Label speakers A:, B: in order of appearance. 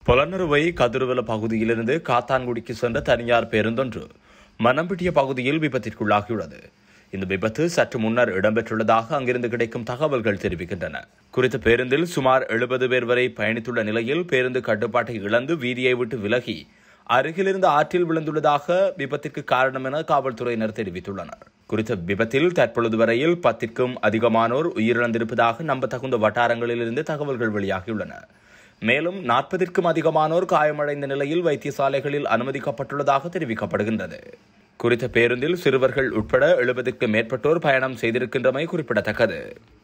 A: பொலனறுவை கதிர்வல பகுதியிலிருந்து காத்தான்குடிக்கு சென்ற தனியார் பேருந்தொன்று மணம்பிட்டிய பகுதியில் விபத்திற்குள்ளாகியுள்ளது இந்த விபத்து சற்று முன்னர் இடம்பெற்றுள்ளதாக அங்கிருந்து கிடைக்கும் தகவல்கள் தெரிவிக்கின்றன குறித்த பேருந்தில் சுமார் எழுபது பேர் வரை பயணித்துள்ள நிலையில் பேருந்து கட்டுப்பாட்டை இழந்து வீதியை விட்டு விலகி அருகிலிருந்த ஆற்றில் விழுந்துள்ளதாக விபத்திற்கு காரணம் என காவல்துறையினர் தெரிவித்துள்ளனர் குறித்த விபத்தில் தற்பொழுது வரையில் பத்திற்கும் அதிகமானோர் உயிரிழந்திருப்பதாக நம்பத்தகுந்த வட்டாரங்களிலிருந்து தகவல்கள் வெளியாகியுள்ளன மேலும் நாற்பதிற்கும் அதிகமானோர் காயமடைந்த நிலையில் வைத்தியசாலைகளில் அனுமதிக்கப்பட்டுள்ளதாக தெரிவிக்கப்படுகின்றது குறித்த பேருந்தில் சிறுவர்கள் உட்பட எழுபதுக்கும் மேற்பட்டோர் பயணம் செய்திருக்கின்றமை குறிப்பிடத்தக்கது